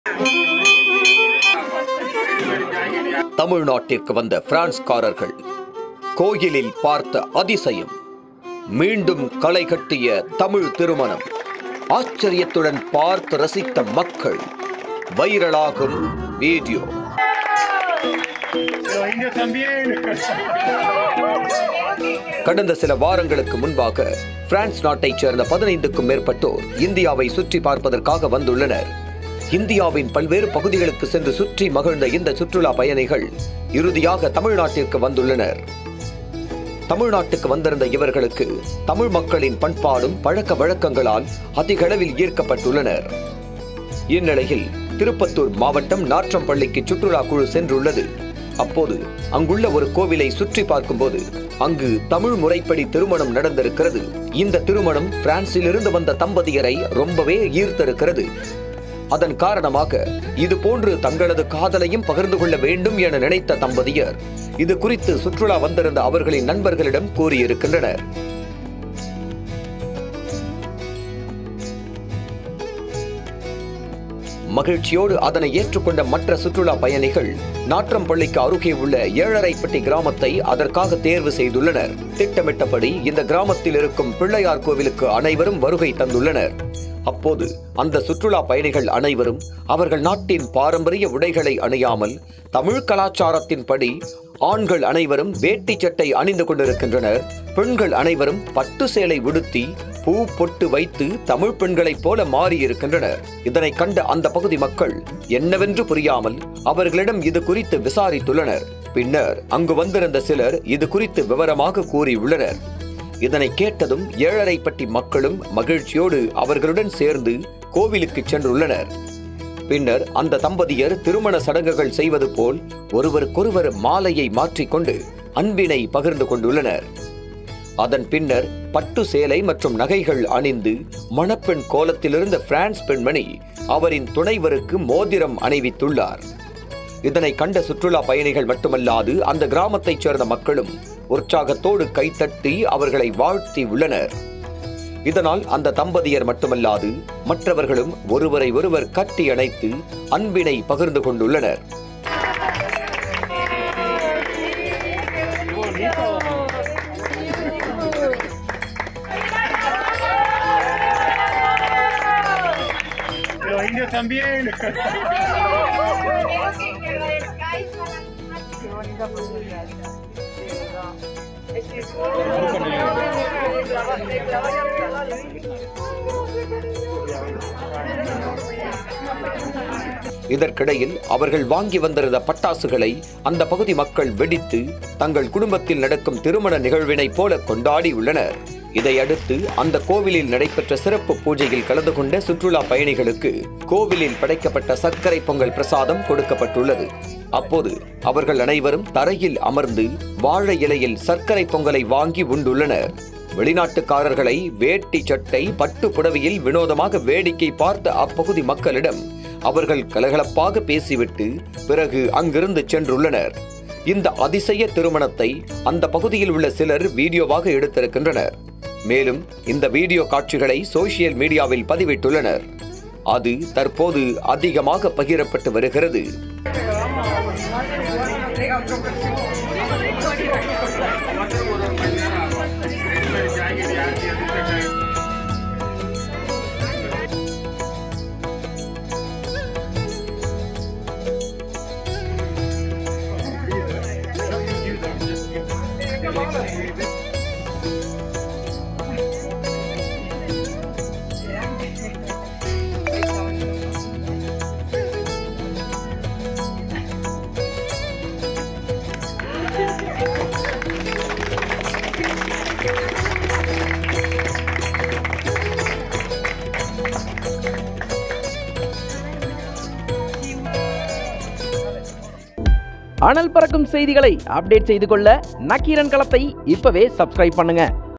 தமிழ்நாட்டிற்கு வந்த பிரான்ஸ்காரர்கள் கோயிலில் பார்த்த அதிசயம் மீண்டும் களை கட்டிய தமிழ் திருமணம் ஆச்சரியத்துடன் பார்த்து ரசித்த மக்கள் வைரலாகும் வீடியோ Los indios también. கடந்த சில வாரங்களுக்கு முன்பாக பிரான்ஸ் நாட்டைச் சேர்ந்த பதினைந்துக்கும் மேற்பட்டோர் இந்தியாவை சுற்றி பார்ப்பதற்காக வந்துள்ளனர் இந்தியாவின் பல்வேறு பகுதிகளுக்கு சென்று சுற்றி மகிழ்ந்த இந்த சுற்றுலா பயணிகள் இறுதியாக தமிழ்நாட்டிற்கு வந்துள்ளனர் தமிழ்நாட்டுக்கு வந்திருந்த இவர்களுக்கு தமிழ் மக்களின் பண்பாடும் பழக்க வழக்கங்களால் அதிக அளவில் ஈர்க்கப்பட்டுள்ளனர் இந்நிலையில் திருப்பத்தூர் மாவட்டம் நாற்றம்பள்ளிக்கு சுற்றுலா குழு சென்றுள்ளது அப்போது அங்குள்ள ஒரு கோவிலை சுற்றி பார்க்கும்போது அங்கு தமிழ் முறைப்படி திருமணம் நடந்திருக்கிறது இந்த திருமணம் பிரான்சிலிருந்து வந்த தம்பதியரை ரொம்பவே ஈர்த்திருக்கிறது அதன் காரணமாக இது போன்று தங்களது காதலையும் பகிர்ந்து கொள்ள வேண்டும் என நினைத்த தம்பதியர் இது குறித்து சுற்றுலா வந்திருந்த அவர்களின் நண்பர்களிடம் கூறியிருக்கின்றனர் மகிழ்ச்சியோடு அதனை ஏற்றுக்கொண்ட மற்ற சுற்றுலா பயணிகள் நாற்றம்பள்ளிக்கு அருகே உள்ள ஏழரைப்பட்டி கிராமத்தை அதற்காக தேர்வு செய்துள்ளனர் திட்டமிட்டபடி இந்த கிராமத்தில் இருக்கும் பிள்ளையார் கோவிலுக்கு அனைவரும் வருகை தந்துள்ளனர் அப்போது அந்த சுற்றுலா பயணிகள் அனைவரும் அவர்கள் நாட்டின் பாரம்பரிய உடைகளை அணியாமல் தமிழ் கலாச்சாரத்தின்படி ஆண்கள் அனைவரும் வேட்டி சட்டை அணிந்து கொண்டிருக்கின்றனர் பெண்கள் அனைவரும் பட்டு சேலை உடுத்தி பூ பொட்டு வைத்து தமிழ் பெண்களைப் போல மாறியிருக்கின்றனர் இதனை கண்ட அந்த பகுதி மக்கள் என்னவென்று புரியாமல் அவர்களிடம் இது குறித்து விசாரித்துள்ளனர் பின்னர் அங்கு வந்திருந்த சிலர் இது குறித்து விவரமாக கூறியுள்ளனர் இதனை கேட்டதும் ஏழரைப்பட்டி மக்களும் மகிழ்ச்சியோடு அவர்களுடன் சேர்ந்து கோவிலுக்கு சென்றுள்ளனர் பின்னர் அந்த தம்பதியர் திருமண சடங்குகள் செய்வது போல் ஒருவருக்கொருவர் மாலையை மாற்றிக்கொண்டு அன்பினை பகிர்ந்து கொண்டுள்ளனர் அதன் பின்னர் பட்டு சேலை மற்றும் நகைகள் அணிந்து மணப்பெண் கோலத்திலிருந்த பிரான்ஸ் பெண்மணி அவரின் துணைவருக்கு மோதிரம் அணிவித்துள்ளார் இதனை கண்ட சுற்றுலா பயணிகள் மட்டுமல்லாது அந்த கிராமத்தைச் சேர்ந்த மக்களும் உற்சாகத்தோடு கைத்தட்டி அவர்களை வாழ்த்தி உள்ளனர் இதனால் அந்த தம்பதியர் மட்டுமல்லாது மற்றவர்களும் ஒருவரை ஒருவர் கட்டி அணைத்து அன்பினை பகிர்ந்து கொண்டுள்ளனர் Los indios también. இதற்கிடையில் அவர்கள் வாங்கி வந்திருந்த பட்டாசுகளை அந்த பகுதி மக்கள் வெடித்து தங்கள் குடும்பத்தில் நடக்கும் திருமண நிகழ்வினைப் போல கொண்டாடி உள்ளனர் இதையடுத்து அந்த கோவிலில் நடைபெற்ற சிறப்பு பூஜையில் கலந்து கொண்ட சுற்றுலா பயணிகளுக்கு கோவிலில் படைக்கப்பட்ட சர்க்கரை பொங்கல் பிரசாதம் கொடுக்கப்பட்டுள்ளது அப்போது அவர்கள் அனைவரும் தரையில் அமர்ந்து வாழை இலையில் சர்க்கரை பொங்கலை வாங்கி உண்டுள்ளனர் வெளிநாட்டுக்காரர்களை வேட்டி சட்டை பட்டு புடவையில் வினோதமாக வேடிக்கை பார்த்த அப்பகுதி மக்களிடம் அவர்கள் கலகலப்பாக பேசிவிட்டு பிறகு அங்கிருந்து சென்றுள்ளனர் இந்த அதிசய திருமணத்தை அந்த பகுதியில் உள்ள சிலர் வீடியோவாக எடுத்திருக்கின்றனர் மேலும் இந்த வீடியோ காட்சிகளை சோசியல் மீடியாவில் பதிவிட்டுள்ளனர் அது தற்போது அதிகமாக பகிரப்பட்டு வருகிறது அனல் பறக்கும் செய்திகளை அப்டேட் செய்து கொள்ள நக்கீரன் களத்தை இப்பவே சப்ஸ்கிரைப் பண்ணுங்க